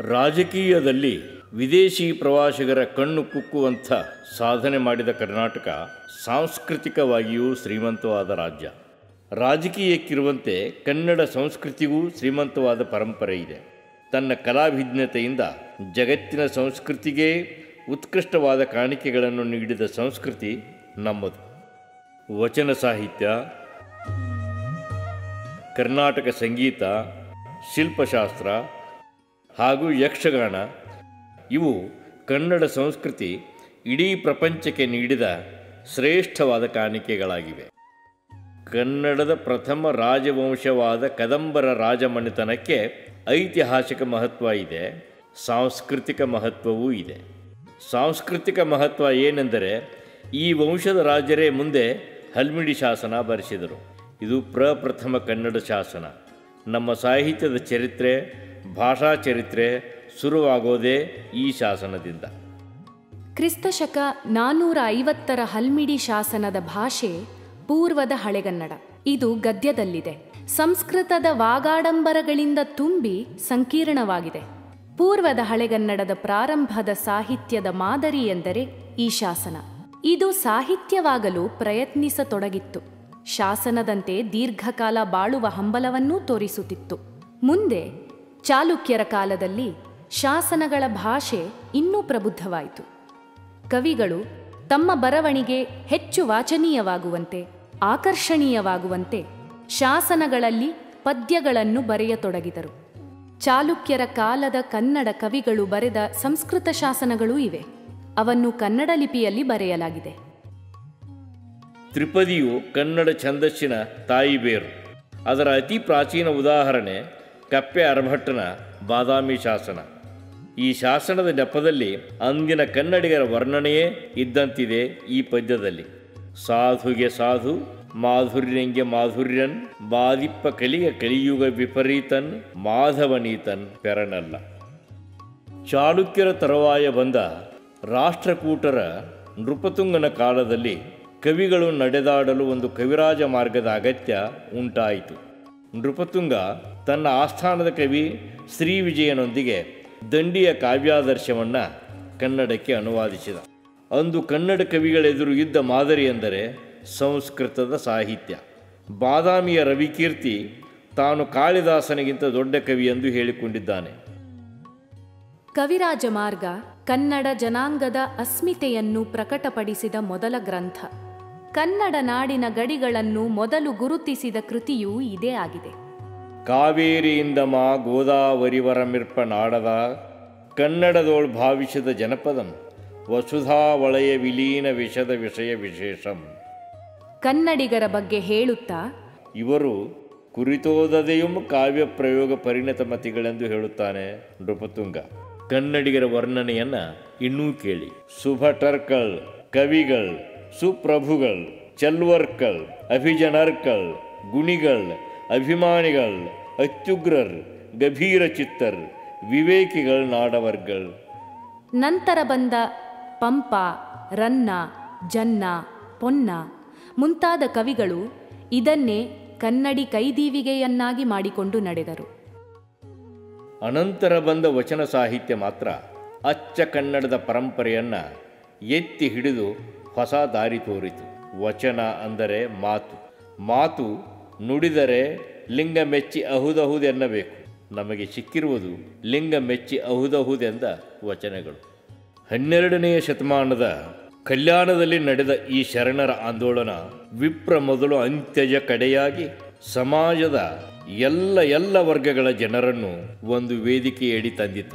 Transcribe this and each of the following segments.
ರಾಜಕೀಯದಲ್ಲಿ ವಿದೇಶಿ ಪ್ರವಾಸಿಗರ ಕಣ್ಣು ಕುಕ್ಕುವಂಥ ಸಾಧನೆ ಮಾಡಿದ ಕರ್ನಾಟಕ ಸಾಂಸ್ಕೃತಿಕವಾಗಿಯೂ ಶ್ರೀಮಂತವಾದ ರಾಜ್ಯ ರಾಜಕೀಯಕ್ಕಿರುವಂತೆ ಕನ್ನಡ ಸಂಸ್ಕೃತಿಗೂ ಶ್ರೀಮಂತವಾದ ಪರಂಪರೆ ಇದೆ ತನ್ನ ಕಲಾಭಿಜ್ಞತೆಯಿಂದ ಜಗತ್ತಿನ ಸಂಸ್ಕೃತಿಗೆ ಉತ್ಕೃಷ್ಟವಾದ ಕಾಣಿಕೆಗಳನ್ನು ನೀಡಿದ ಸಂಸ್ಕೃತಿ ನಮ್ಮದು ವಚನ ಸಾಹಿತ್ಯ ಕರ್ನಾಟಕ ಸಂಗೀತ ಶಿಲ್ಪಶಾಸ್ತ್ರ ಹಾಗೂ ಯಕ್ಷಗಾನ ಇವು ಕನ್ನಡ ಸಂಸ್ಕೃತಿ ಇಡೀ ಪ್ರಪಂಚಕ್ಕೆ ನೀಡಿದ ಶ್ರೇಷ್ಠವಾದ ಕಾಣಿಕೆಗಳಾಗಿವೆ ಕನ್ನಡದ ಪ್ರಥಮ ರಾಜವಂಶವಾದ ಕದಂಬರ ರಾಜಮನೆತನಕ್ಕೆ ಐತಿಹಾಸಿಕ ಮಹತ್ವ ಇದೆ ಸಾಂಸ್ಕೃತಿಕ ಮಹತ್ವವೂ ಇದೆ ಸಾಂಸ್ಕೃತಿಕ ಮಹತ್ವ ಏನೆಂದರೆ ಈ ವಂಶದ ರಾಜರೇ ಮುಂದೆ ಹಲ್ಮಿಡಿ ಶಾಸನ ಬರೆಸಿದರು ಇದು ಪ್ರಪ್ರಥಮ ಕನ್ನಡ ಶಾಸನ ನಮ್ಮ ಸಾಹಿತ್ಯದ ಚರಿತ್ರೆ ಭಾಷಾ ಚರಿತ್ರೆ ಶುರುವಾಗೋದೇ ಈ ಶಾಸನದಿಂದ ಕ್ರಿಸ್ತಶಕ ನಾನ್ನೂರ ಐವತ್ತರ ಹಲ್ಮಿಡಿ ಶಾಸನದ ಭಾಷೆ ಪೂರ್ವದ ಹಳೆಗನ್ನಡ ಇದು ಗದ್ಯದಲ್ಲಿದೆ ಸಂಸ್ಕೃತದ ವಾಗಾಡಂಬರಗಳಿಂದ ತುಂಬಿ ಸಂಕೀರ್ಣವಾಗಿದೆ ಪೂರ್ವದ ಹಳೆಗನ್ನಡದ ಪ್ರಾರಂಭದ ಸಾಹಿತ್ಯದ ಮಾದರಿ ಎಂದರೆ ಈ ಶಾಸನ ಇದು ಸಾಹಿತ್ಯವಾಗಲು ಪ್ರಯತ್ನಿಸತೊಡಗಿತ್ತು ಶಾಸನದಂತೆ ದೀರ್ಘಕಾಲ ಬಾಳುವ ಹಂಬಲವನ್ನೂ ತೋರಿಸುತ್ತಿತ್ತು ಮುಂದೆ ಚಾಲುಕ್ಯರ ಕಾಲದಲ್ಲಿ ಶಾಸನಗಳ ಭಾಷೆ ಇನ್ನೂ ಪ್ರಬುದ್ಧವಾಯಿತು ಕವಿಗಳು ತಮ್ಮ ಬರವಣಿಗೆ ಹೆಚ್ಚು ವಾಚನೀಯವಾಗುವಂತೆ ಆಕರ್ಷಣೀಯವಾಗುವಂತೆ ಶಾಸನಗಳಲ್ಲಿ ಪದ್ಯಗಳನ್ನು ಬರೆಯತೊಡಗಿದರು ಚಾಲುಕ್ಯರ ಕಾಲದ ಕನ್ನಡ ಕವಿಗಳು ಬರೆದ ಸಂಸ್ಕೃತ ಶಾಸನಗಳೂ ಇವೆ ಅವನ್ನು ಕನ್ನಡ ಲಿಪಿಯಲ್ಲಿ ಬರೆಯಲಾಗಿದೆ ತ್ರಿಪದಿಯು ಕನ್ನಡ ಛಂದಸ್ಸಿನ ತಾಯಿ ಬೇರು ಅದರ ಅತಿ ಪ್ರಾಚೀನ ಉದಾಹರಣೆ ಕಪ್ಪೆ ಅರಭಟ್ಟನ ಬಾದಾಮಿ ಶಾಸನ ಈ ಶಾಸನದ ನೆಪದಲ್ಲಿ ಅಂದಿನ ಕನ್ನಡಿಗರ ವರ್ಣನೆಯೇ ಇದ್ದಂತಿದೆ ಈ ಪದ್ಯದಲ್ಲಿ ಸಾಧುಗೆ ಸಾಧು ಮಾಧುರ್ಯಂಗೆ ಮಾಧುರ್ಯನ್ ಬಾದಿಪ್ಪ ಕಲಿಯ ಕಲಿಯುಗ ವಿಪರೀತನ್ ಮಾಧವನೀತನ್ ಪೆರನಲ್ಲ ಚಾಲುಕ್ಯರ ತರುವಾಯ ಬಂದ ರಾಷ್ಟ್ರಕೂಟರ ನೃಪತುಂಗನ ಕಾಲದಲ್ಲಿ ಕವಿಗಳು ನಡೆದಾಡಲು ಒಂದು ಕವಿರಾಜ ಮಾರ್ಗದ ಅಗತ್ಯ ಉಂಟಾಯಿತು ನೃಪತುಂಗ ತನ್ನ ಆಸ್ಥಾನದ ಕವಿ ಶ್ರೀ ವಿಜಯನೊಂದಿಗೆ ದಂಡಿಯ ಕಾವ್ಯಾದರ್ಶವನ್ನು ಕನ್ನಡಕ್ಕೆ ಅನುವಾದಿಸಿದ ಅಂದು ಕನ್ನಡ ಕವಿಗಳೆದುರು ಇದ್ದ ಮಾದರಿ ಎಂದರೆ ಸಂಸ್ಕೃತದ ಸಾಹಿತ್ಯ ಬಾದಾಮಿಯ ರವಿಕೀರ್ತಿ ತಾನು ಕಾಳಿದಾಸನಿಗಿಂತ ದೊಡ್ಡ ಕವಿ ಎಂದು ಹೇಳಿಕೊಂಡಿದ್ದಾನೆ ಕವಿರಾಜ ಮಾರ್ಗ ಕನ್ನಡ ಜನಾಂಗದ ಅಸ್ಮಿತೆಯನ್ನು ಪ್ರಕಟಪಡಿಸಿದ ಮೊದಲ ಗ್ರಂಥ ಕನ್ನಡ ನಾಡಿನ ಗಡಿಗಳನ್ನು ಮೊದಲು ಗುರುತಿಸಿದ ಕೃತಿಯೂ ಇದೇ ಆಗಿದೆ ಕಾವೇರಿಯಿಂದ ಮಾ ಗೋದಾವರಿವರಮಿರ್ಪ ನಾಡದ ಕನ್ನಡದೋಳ್ ಭಾವಿಸಿದ ಜನಪದಂ ವಸುಧಾ ವಲಯ ವಿಲೀನ ವಿಷದ ವಿಷಯ ವಿಶೇಷಂ ಕನ್ನಡಿಗರ ಬಗ್ಗೆ ಹೇಳುತ್ತಾ ಇವರು ಕುರಿತೋದದೆಯುಂ ಕಾವ್ಯ ಪ್ರಯೋಗ ಪರಿಣತ ಮತಿಗಳೆಂದು ಹೇಳುತ್ತಾನೆ ನೃಪತುಂಗ ಕನ್ನಡಿಗರ ವರ್ಣನೆಯನ್ನ ಇನ್ನೂ ಕೇಳಿ ಸುಭಟರ್ಕಳ್ ಕವಿಗಳ್ ಸುಪ್ರಭುಗಳ್ ಚಲ್ವರ್ಕಳ್ ಅಭಿಜನರ್ಕಳ್ ಗುಣಿಗಳ್ ಅಭಿಮಾನಿಗಳ್ ಅತ್ಯುಗ್ರರ್ ಗಭೀರ ಚಿತ್ತರ್ ವಿವೇಕಿಗಳ್ ನಾಡವರ್ಗಳ್ ನಂತರ ಬಂದ ಪಂಪ ರನ್ನ ಜನ್ನ ಪೊನ್ನ ಮುಂತಾದ ಕವಿಗಳು ಇದನ್ನೇ ಕನ್ನಡಿ ಕೈದೀವಿಗೆಯನ್ನಾಗಿ ಮಾಡಿಕೊಂಡು ನಡೆದರು ಅನಂತರ ಬಂದ ವಚನ ಸಾಹಿತ್ಯ ಮಾತ್ರ ಅಚ್ಚ ಕನ್ನಡದ ಪರಂಪರೆಯನ್ನ ಎತ್ತಿ ಹಿಡಿದು ಹೊಸ ದಾರಿ ತೋರಿತು ವಚನ ಅಂದರೆ ಮಾತು ಮಾತು ನುಡಿದರೆ ಲಿಂಗ ಮೆಚ್ಚಿ ಅಹುದಹುದೆನ್ನಬೇಕು ನಮಗೆ ಸಿಕ್ಕಿರುವುದು ಲಿಂಗ ಮೆಚ್ಚಿ ಅಹುದಹುದೆಂದ ವಚನಗಳು ಹನ್ನೆರಡನೆಯ ಶತಮಾನದ ಕಲ್ಯಾಣದಲ್ಲಿ ನಡೆದ ಈ ಶರಣರ ಆಂದೋಲನ ವಿಪ್ರ ಮೊದಲು ಅಂತ್ಯಜ ಕಡೆಯಾಗಿ ಸಮಾಜದ ಎಲ್ಲ ಎಲ್ಲ ವರ್ಗಗಳ ಜನರನ್ನು ಒಂದು ವೇದಿಕೆಯಡಿ ತಂದಿತು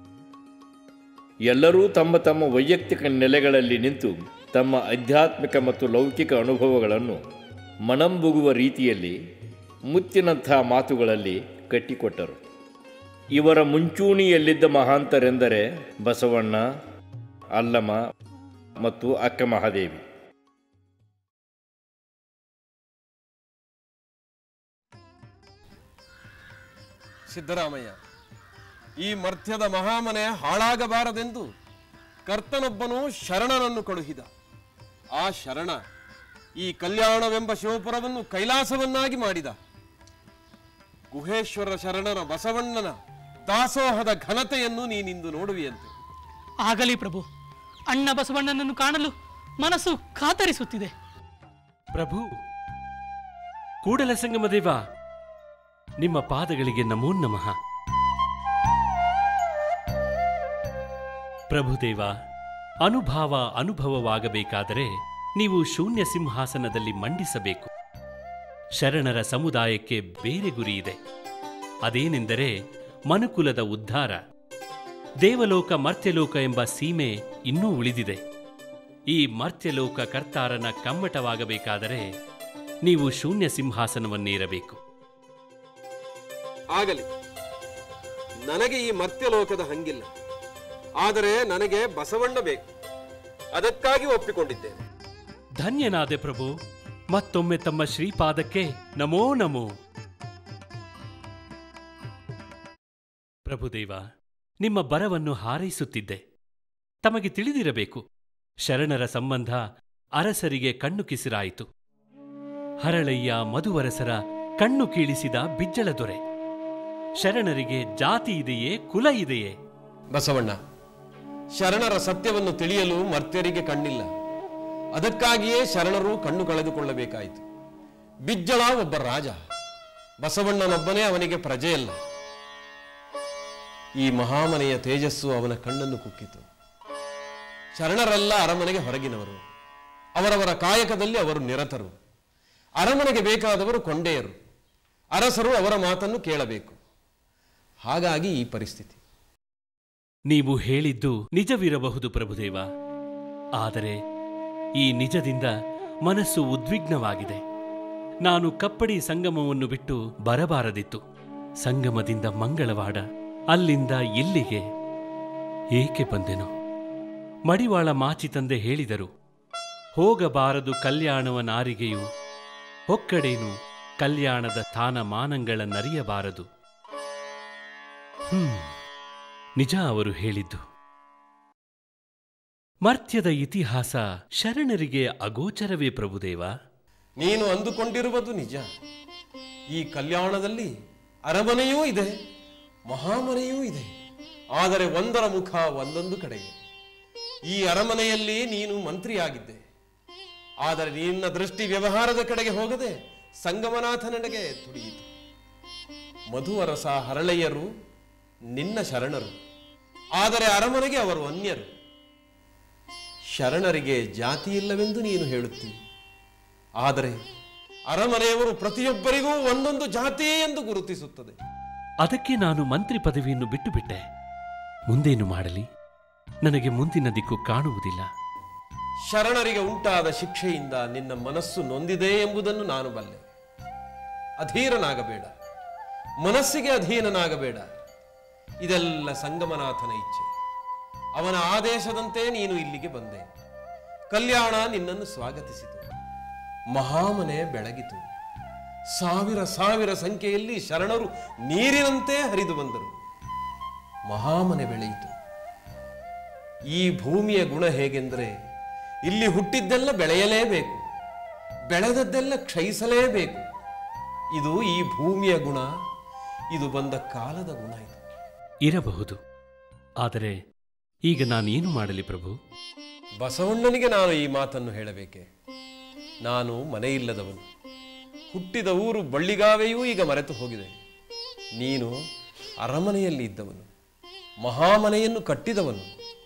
ಎಲ್ಲರೂ ತಮ್ಮ ತಮ್ಮ ವೈಯಕ್ತಿಕ ನೆಲೆಗಳಲ್ಲಿ ನಿಂತು ತಮ್ಮ ಆಧ್ಯಾತ್ಮಿಕ ಮತ್ತು ಲೌಕಿಕ ಅನುಭವಗಳನ್ನು ಮನಂಬುಗುವ ರೀತಿಯಲ್ಲಿ ಮುತ್ತಿನಂಥ ಮಾತುಗಳಲ್ಲಿ ಕಟ್ಟಿಕೊಟ್ಟರು ಇವರ ಮುಂಚೂಣಿಯಲ್ಲಿದ್ದ ಮಹಾಂತರೆಂದರೆ ಬಸವಣ್ಣ ಅಲ್ಲಮ ಮತ್ತು ಅಕ್ಕ ಮಹಾದೇವಿ ಸಿದ್ದರಾಮಯ್ಯ ಈ ಮರ್ತ್ಯದ ಮಹಾಮನೆ ಹಾಳಾಗಬಾರದೆಂದು ಕರ್ತನೊಬ್ಬನು ಶರಣನನ್ನು ಕಳುಹಿದ ಆ ಶರಣ ಈ ಕಲ್ಯಾಣವೆಂಬ ಶಿವಪುರವನ್ನು ಕೈಲಾಸವನ್ನಾಗಿ ಮಾಡಿದ ಗುಹೇಶ್ವರ ಶರಣರ ಬಸವಣ್ಣನ ದಾಸೋಹದ ಘನತೆಯನ್ನು ನೀನಿಂದು ನೋಡುವಿಯಂತೆ ಆಗಲಿ ಪ್ರಭು ಅಣ್ಣ ಬಸವಣ್ಣನನ್ನು ಕಾಣಲು ಮನಸ್ಸು ಖಾತರಿಸುತ್ತಿದೆ ಪ್ರಭು ಕೂಡಲ ಸಂಗಮದೇವ ನಿಮ್ಮ ಪಾದಗಳಿಗೆ ನಮೋ ನಮಃ ಪ್ರಭುದೇವ ಅನುಭಾವ ಅನುಭವವಾಗಬೇಕಾದರೆ ನೀವು ಶೂನ್ಯ ಸಿಂಹಾಸನದಲ್ಲಿ ಮಂಡಿಸಬೇಕು ಶರಣರ ಸಮುದಾಯಕ್ಕೆ ಬೇರೆ ಗುರಿ ಇದೆ ಅದೇನೆಂದರೆ ಮನುಕುಲದ ಉದ್ಧಾರ ದೇವಲೋಕ ಮರ್ತ್ಯಲೋಕ ಎಂಬ ಸೀಮೆ ಇನ್ನೂ ಉಳಿದಿದೆ ಈ ಮರ್ತ್ಯಲೋಕ ಕರ್ತಾರನ ಕಮ್ಮಟವಾಗಬೇಕಾದರೆ ನೀವು ಶೂನ್ಯ ಸಿಂಹಾಸನವನ್ನೇರಬೇಕು ಆಗಲಿ ನನಗೆ ಈ ಮರ್ತ್ಯಲೋಕದ ಹಂಗಿಲ್ಲ ಆದರೆ ನನಗೆ ಬಸವಣ್ಣ ಬೇಕು ಅದಕ್ಕಾಗಿ ಒಪ್ಪಿಕೊಂಡಿದ್ದೇನೆ ಧನ್ಯನಾದೆ ಪ್ರಭು ಮತ್ತೊಮ್ಮೆ ತಮ್ಮ ಶ್ರೀಪಾದಕ್ಕೆ ನಮೋ ನಮೋ ಪ್ರಭುದೇವ ನಿಮ್ಮ ಬರವನ್ನು ಹಾರೈಸುತ್ತಿದ್ದೆ ತಮಗೆ ತಿಳಿದಿರಬೇಕು ಶರಣರ ಸಂಬಂಧ ಅರಸರಿಗೆ ಕಣ್ಣು ಕಿಸಿರಾಯಿತು ಹರಳಯ್ಯ ಮಧುವರಸರ ಕಣ್ಣು ಕೀಳಿಸಿದ ಬಿಜ್ಜಳ ದೊರೆ ಶರಣರಿಗೆ ಜಾತಿ ಇದೆಯೇ ಕುಲ ಇದೆಯೇ ಬಸವಣ್ಣ ಶರಣರ ಸತ್ಯವನ್ನು ತಿಳಿಯಲು ಮರ್ತ್ಯರಿಗೆ ಕಣ್ಣಿಲ್ಲ ಅದಕ್ಕಾಗಿಯೇ ಶರಣರು ಕಣ್ಣು ಕಳೆದುಕೊಳ್ಳಬೇಕಾಯಿತು ಬಿಜ್ಜಳ ಒಬ್ಬ ರಾಜ ಬಸವಣ್ಣನೊಬ್ಬನೇ ಅವನಿಗೆ ಪ್ರಜೆಯಲ್ಲ ಈ ಮಹಾಮನೆಯ ತೇಜಸ್ಸು ಅವನ ಕಣ್ಣನ್ನು ಕುಕ್ಕಿತು ಶರಣರೆಲ್ಲ ಅರಮನೆಗೆ ಹೊರಗಿನವರು ಅವರವರ ಕಾಯಕದಲ್ಲಿ ಅವರು ನಿರತರು ಅರಮನೆಗೆ ಬೇಕಾದವರು ಕೊಂಡೆಯರು ಅರಸರು ಅವರ ಮಾತನ್ನು ಕೇಳಬೇಕು ಹಾಗಾಗಿ ಈ ಪರಿಸ್ಥಿತಿ ನೀವು ಹೇಳಿದ್ದು ನಿಜವಿರಬಹುದು ಪ್ರಭುದೇವ ಆದರೆ ಈ ನಿಜದಿಂದ ಮನಸ್ಸು ಉದ್ವಿಗ್ನವಾಗಿದೆ ನಾನು ಕಪ್ಪಡಿ ಸಂಗಮವನ್ನು ಬಿಟ್ಟು ಬರಬಾರದಿತ್ತು ಸಂಗಮದಿಂದ ಮಂಗಳವಾಡ ಅಲ್ಲಿಂದ ಇಲ್ಲಿಗೆ ಏಕೆ ಬಂದೆನು ಮಡಿವಾಳ ಮಾಚಿ ತಂದೆ ಹೇಳಿದರು ಹೋಗಬಾರದು ಕಲ್ಯಾಣವ ನಾರಿಗೆಯು ಹೊಕ್ಕಡೇನು ಕಲ್ಯಾಣದ ತಾನ ಮಾನಗಳನ್ನರಿಯಬಾರದು ಹ್ಮ್ ನಿಜ ಅವರು ಹೇಳಿದ್ದು ಮರ್ತ್ಯದ ಇತಿಹಾಸ ಶರಣರಿಗೆ ಅಗೋಚರವೇ ಪ್ರಭುದೇವ ನೀನು ಅಂದುಕೊಂಡಿರುವುದು ನಿಜ ಈ ಕಲ್ಯಾಣದಲ್ಲಿ ಅರಮನೆಯೂ ಇದೆ ಮಹಾಮನೆಯೂ ಇದೆ ಆದರೆ ಒಂದರ ಮುಖ ಒಂದೊಂದು ಕಡೆಗೆ ಈ ಅರಮನೆಯಲ್ಲಿ ನೀನು ಮಂತ್ರಿಯಾಗಿದ್ದೆ ಆದರೆ ನಿನ್ನ ದೃಷ್ಟಿ ವ್ಯವಹಾರದ ಕಡೆಗೆ ಹೋಗದೆ ಸಂಗಮನಾಥನೆಡೆಗೆ ತುಡಿಯಿತು ಮಧುವರಸ ಹರಳೆಯರು ನಿನ್ನ ಶರಣರು ಆದರೆ ಅರಮನೆಗೆ ಅವರು ಅನ್ಯರು ಶರಣರಿಗೆ ಜಾತಿ ಇಲ್ಲವೆಂದು ನೀನು ಹೇಳುತ್ತಿ ಆದರೆ ಅರಮನೆಯವರು ಪ್ರತಿಯೊಬ್ಬರಿಗೂ ಒಂದೊಂದು ಜಾತಿ ಎಂದು ಗುರುತಿಸುತ್ತದೆ ಅದಕ್ಕೆ ನಾನು ಮಂತ್ರಿ ಪದವಿಯನ್ನು ಬಿಟ್ಟು ಬಿಟ್ಟೆ ಮುಂದೇನು ಮಾಡಲಿ ನನಗೆ ಮುಂದಿನ ದಿಕ್ಕು ಕಾಣುವುದಿಲ್ಲ ಶರಣರಿಗೆ ಉಂಟಾದ ಶಿಕ್ಷೆಯಿಂದ ನಿನ್ನ ಮನಸ್ಸು ನೊಂದಿದೆ ಎಂಬುದನ್ನು ನಾನು ಬಲ್ಲೆ ಅಧೀರನಾಗಬೇಡ ಮನಸ್ಸಿಗೆ ಅಧೀನನಾಗಬೇಡ ಇದೆಲ್ಲ ಸಂಗಮನಾಥನ ಇಚ್ಛೆ ಅವನ ಆದೇಶದಂತೆ ನೀನು ಇಲ್ಲಿಗೆ ಬಂದೆ ಕಲ್ಯಾಣ ನಿನ್ನನ್ನು ಸ್ವಾಗತಿಸಿತು ಮಹಾಮನೆ ಬೆಳಗಿತು ಸಾವಿರ ಸಾವಿರ ಸಂಖ್ಯೆಯಲ್ಲಿ ಶರಣರು ನೀರಿನಂತೆ ಹರಿದು ಬಂದರು ಮಹಾಮನೆ ಬೆಳೆಯಿತು ಈ ಭೂಮಿಯ ಗುಣ ಹೇಗೆಂದರೆ ಇಲ್ಲಿ ಹುಟ್ಟಿದ್ದೆಲ್ಲ ಬೆಳೆಯಲೇಬೇಕು ಬೆಳೆದದ್ದೆಲ್ಲ ಕ್ಷಯಿಸಲೇಬೇಕು ಇದು ಈ ಭೂಮಿಯ ಗುಣ ಇದು ಬಂದ ಕಾಲದ ಗುಣ ಇದು ಇರಬಹುದು ಆದರೆ ಈಗ ನಾನೇನು ಮಾಡಲಿ ಪ್ರಭು ಬಸವಣ್ಣನಿಗೆ ನಾನು ಈ ಮಾತನ್ನು ಹೇಳಬೇಕೆ ನಾನು ಮನೆಯಿಲ್ಲದವನು ಹುಟ್ಟಿದ ಊರು ಬಳ್ಳಿಗಾವೆಯೂ ಈಗ ಮರೆತು ಹೋಗಿದೆ ನೀನು ಅರಮನೆಯಲ್ಲಿ ಇದ್ದವನು ಮಹಾಮನೆಯನ್ನು ಕಟ್ಟಿದವನು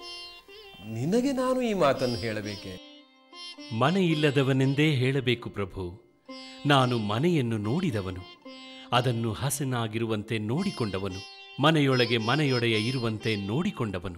ನಿನಗೆ ನಾನು ಈ ಮಾತನ್ನು ಹೇಳಬೇಕೆ ಮನೆಯಿಲ್ಲದವನೆಂದೇ ಹೇಳಬೇಕು ಪ್ರಭು ನಾನು ಮನೆಯನ್ನು ನೋಡಿದವನು ಅದನ್ನು ಹಸನಾಗಿರುವಂತೆ ನೋಡಿಕೊಂಡವನು ಮನೆಯೊಳಗೆ ಮನೆಯೊಡೆಯ ಇರುವಂತೆ ನೋಡಿಕೊಂಡವನು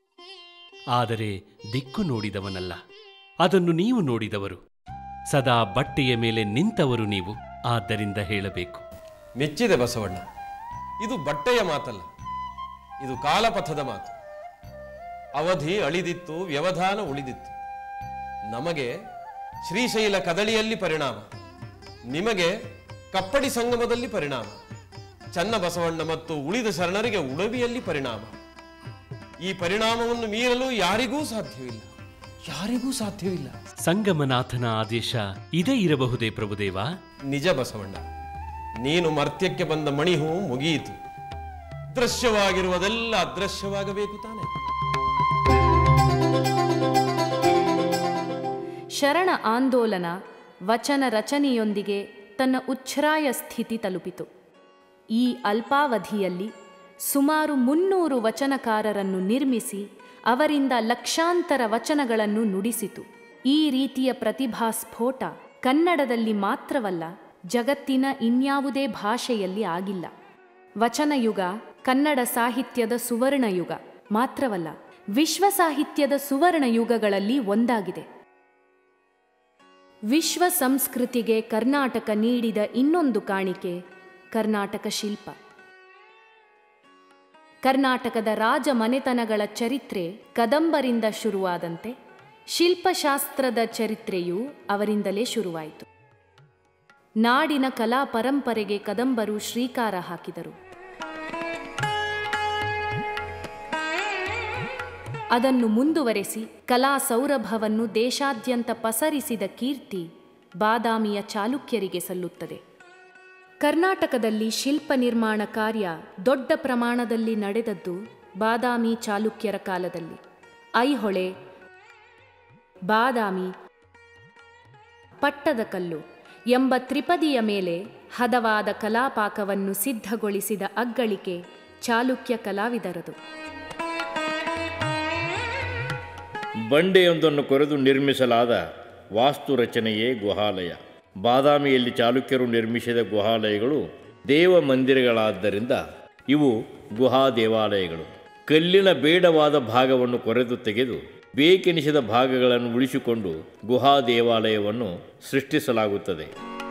ಆದರೆ ದಿಕ್ಕು ನೋಡಿದವನಲ್ಲ ಅದನ್ನು ನೀವು ನೋಡಿದವರು ಸದಾ ಬಟ್ಟೆಯ ಮೇಲೆ ನಿಂತವರು ನೀವು ಆದ್ದರಿಂದ ಹೇಳಬೇಕು ಮೆಚ್ಚಿದೆ ಬಸವಣ್ಣ ಇದು ಬಟ್ಟೆಯ ಮಾತಲ್ಲ ಇದು ಕಾಲಪಥದ ಮಾತು ಅವಧಿ ಅಳಿದಿತ್ತು ವ್ಯವಧಾನ ಉಳಿದಿತ್ತು ನಮಗೆ ಶ್ರೀಶೈಲ ಕದಳಿಯಲ್ಲಿ ಪರಿಣಾಮ ನಿಮಗೆ ಕಪ್ಪಡಿ ಸಂಗಮದಲ್ಲಿ ಪರಿಣಾಮ ಚನ್ನ ಬಸವಣ್ಣ ಮತ್ತು ಉಳಿದ ಶರಣರಿಗೆ ಉಡವಿಯಲ್ಲಿ ಪರಿಣಾಮ ಈ ಪರಿಣಾಮವನ್ನು ಮೀರಲು ಯಾರಿಗೂ ಸಾಧ್ಯವಿಲ್ಲ ಯಾರಿಗೂ ಸಾಧ್ಯವಿಲ್ಲ ಸಂಗಮನಾಥನ ಆದೇಶ ಇದೇ ಇರಬಹುದೇ ಪ್ರಭುದೇವ ನಿಜ ಬಸವಣ್ಣ ನೀನು ಮರ್ತ್ಯಕ್ಕೆ ಬಂದ ಮಣಿಹು ಮುಗಿಯಿತು ದೃಶ್ಯವಾಗಿರುವುದೆಲ್ಲ ಅದೃಶ್ಯವಾಗಬೇಕು ತಾನೆ ಶರಣ ಆಂದೋಲನ ವಚನ ರಚನೆಯೊಂದಿಗೆ ತನ್ನ ಉಚ್ಛ್ರಾಯ ಸ್ಥಿತಿ ತಲುಪಿತು ಈ ಅಲ್ಪಾವಧಿಯಲ್ಲಿ ಸುಮಾರು ಮುನ್ನೂರು ವಚನಕಾರರನ್ನು ನಿರ್ಮಿಸಿ ಅವರಿಂದ ಲಕ್ಷಾಂತರ ವಚನಗಳನ್ನು ನುಡಿಸಿತು ಈ ರೀತಿಯ ಪ್ರತಿಭಾ ಸ್ಫೋಟ ಕನ್ನಡದಲ್ಲಿ ಮಾತ್ರವಲ್ಲ ಜಗತ್ತಿನ ಇನ್ಯಾವುದೇ ಭಾಷೆಯಲ್ಲಿ ಆಗಿಲ್ಲ ವಚನಯುಗ ಕನ್ನಡ ಸಾಹಿತ್ಯದ ಸುವರ್ಣಯುಗ ಮಾತ್ರವಲ್ಲ ವಿಶ್ವ ಸಾಹಿತ್ಯದ ಸುವರ್ಣಯುಗಗಳಲ್ಲಿ ಒಂದಾಗಿದೆ ವಿಶ್ವ ಸಂಸ್ಕೃತಿಗೆ ಕರ್ನಾಟಕ ನೀಡಿದ ಇನ್ನೊಂದು ಕಾಣಿಕೆ ಕರ್ನಾಟಕ ಶಿಲ್ಪ ಕರ್ನಾಟಕದ ರಾಜ ಮನೆತನಗಳ ಚರಿತ್ರೆ ಕದಂಬರಿಂದ ಶುರುವಾದಂತೆ ಶಿಲ್ಪಶಾಸ್ತ್ರದ ಚರಿತ್ರೆಯೂ ಅವರಿಂದಲೇ ಶುರುವಾಯಿತು ನಾಡಿನ ಕಲಾ ಪರಂಪರೆಗೆ ಕದಂಬರು ಶ್ರೀಕಾರ ಹಾಕಿದರು ಅದನ್ನು ಮುಂದುವರೆಸಿ ಕಲಾ ಸೌರಭವನ್ನು ದೇಶಾದ್ಯಂತ ಪಸರಿಸಿದ ಕೀರ್ತಿ ಬಾದಾಮಿಯ ಚಾಲುಕ್ಯರಿಗೆ ಸಲ್ಲುತ್ತದೆ ಕರ್ನಾಟಕದಲ್ಲಿ ಶಿಲ್ಪ ನಿರ್ಮಾಣ ಕಾರ್ಯ ದೊಡ್ಡ ಪ್ರಮಾಣದಲ್ಲಿ ನಡೆದದ್ದು ಬಾದಾಮಿ ಚಾಲುಕ್ಯರ ಕಾಲದಲ್ಲಿ ಐಹೊಳೆ ಬಾದಾಮಿ ಪಟ್ಟದಕಲ್ಲು ಎಂಬ ತ್ರಿಪದಿಯ ಮೇಲೆ ಹದವಾದ ಕಲಾಪಾಕವನ್ನು ಸಿದ್ಧಗೊಳಿಸಿದ ಅಗ್ಗಳಿಕೆ ಚಾಲುಕ್ಯ ಕಲಾವಿದರದು ಬಂಡೆಯೊಂದನ್ನು ಕೊರೆದು ನಿರ್ಮಿಸಲಾದ ವಾಸ್ತು ರಚನೆಯೇ ಗುಹಾಲಯ ಬಾದಾಮಿಯಲ್ಲಿ ಚಾಲುಕ್ಯರು ನಿರ್ಮಿಸಿದ ಗುಹಾಲಯಗಳು ದೇವ ಮಂದಿರಗಳಾದ್ದರಿಂದ ಇವು ಗುಹಾ ದೇವಾಲಯಗಳು ಕಲ್ಲಿನ ಬೇಡವಾದ ಭಾಗವನ್ನು ಕೊರೆದು ತೆಗೆದು ಬೇಕೆನಿಸಿದ ಭಾಗಗಳನ್ನು ಉಳಿಸಿಕೊಂಡು ಗುಹಾ ದೇವಾಲಯವನ್ನು ಸೃಷ್ಟಿಸಲಾಗುತ್ತದೆ